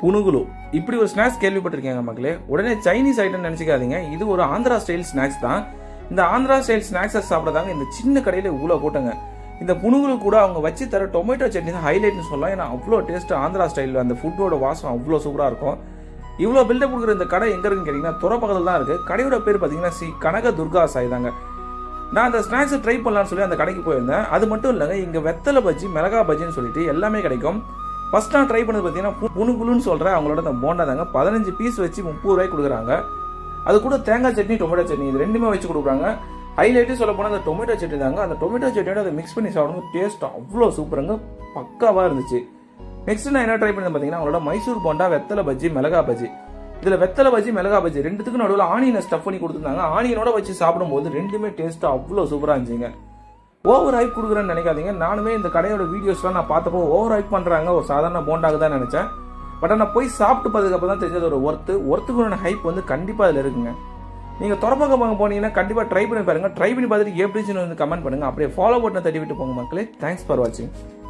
புனுகுலு இப்படி ஒரு ஸ்நாக்ஸ் கேள்விப்பட்டிருக்கீங்க மக்களே உடனே சைனீஸ் ஐட்டம் நினைச்சுக்காதீங்க இது ஒரு ஆந்திரா ஸ்டைல் ஸ்நாக்ஸ் தான் இந்த ஆந்திரா ஸ்டைல் ஸ்நாக்ஸை சாப்பிட்றதாங்க இந்த சின்ன கடையில் இவ்வளோ கூட்டங்க இந்த புனுகுலு கூட அவங்க வச்சு தர டொமேட்டோ சட்னி தான் ஹைலைட்னு சொல்லலாம் ஏன்னா அவ்வளோ டேஸ்ட் ஆந்திரா ஸ்டைல் அந்த ஃபுட்டோட வாசம் அவ்வளோ சூப்பராக இருக்கும் இவ்வளோ பில்டப் கொடுக்குற இந்த கடை எங்கே இருக்குன்னு கேட்டிங்கன்னா துறை பக்கத்தில் தான் இருக்குது கடையோட பேர் பார்த்தீங்கன்னா ஸ்ரீ கனக துர்கா சாய் தாங்க நான் அந்த ஸ்நாக்ஸை ட்ரை பண்ணலாம்னு சொல்லி அந்த கடைக்கு போயிருந்தேன் அது மட்டும் இல்லைங்க இங்கே வெத்தலை பஜ்ஜி மிளகா பஜ்ஜின்னு சொல்லிட்டு எல்லாமே கிடைக்கும் ஃபர்ஸ்ட் நான் ட்ரை பண்ணது பார்த்தீங்கன்னா பு- புணுகுலுன்னு சொல்கிற அவங்களோட அந்த போண்டா தாங்க பதினஞ்சு பீஸ் வச்சு முப்பது ரூபாய்க்கு கொடுக்குறாங்க அது கூட தேங்காய் சட்னி டொமேட்டோ சட்னி இது ரெண்டுமே வச்சு கொடுக்குறாங்க ஹைலைட்டு சொல்ல போனால் அந்த டொமேட்டோ சட்னி தாங்க அந்த டொமேட்டோ சட்னியோட அதை மிக்ஸ் பண்ணி சாப்பிடும்போது டேஸ்ட் அவ்வளோ சூப்பருங்க பக்காவாக இருந்துச்சு நெக்ஸ்ட் நான் என்ன ட்ரை பண்ணேன் பார்த்தீங்கன்னா அவங்களோட மைசூர் போண்டா வெத்தலை பஜ்ஜி மிளகா பஜ்ஜி இதுல வெத்தலை பஜ்ஜி மிளகா பஜ்ஜி ரெண்டுத்துக்கும் நடுவில் ஆனியனை ஸ்டஃப் பண்ணி கொடுத்துருந்தாங்க ஆனியனோட வச்சு சாப்பிடும்போது ரெண்டுமே டேஸ்ட் அவ்வளோ சூப்பராக இருந்துச்சுங்க ஓவர் ஹைப் கொடுக்குறேன்னு நினைக்காதீங்க நானுமே இந்த கடையோட வீடியோஸ்லாம் நான் பார்த்தப்போ ஓவர் ஹைப் பண்றாங்க ஒரு சாதாரண போண்டாக தான் நினைச்சேன் பட் ஆனால் போய் சாப்பிட்டு பார்த்ததுக்கு தான் தெரிஞ்சது ஒரு ஒர்த்து ஒர்த்துக்குள்ள ஹைப் வந்து கண்டிப்பாக அதில் இருக்குங்க நீங்கள் துறப்பக்கம் போனீங்கன்னா கண்டிப்பாக ட்ரை பண்ணி பாருங்க ட்ரை பண்ணி பார்த்துட்டு எப்படின்னு வந்து கமெண்ட் பண்ணுங்க அப்படியே ஃபாலோ பட்டனை தட்டி விட்டு போங்க மக்களே தேங்க்ஸ் ஃபார் வாட்சிங்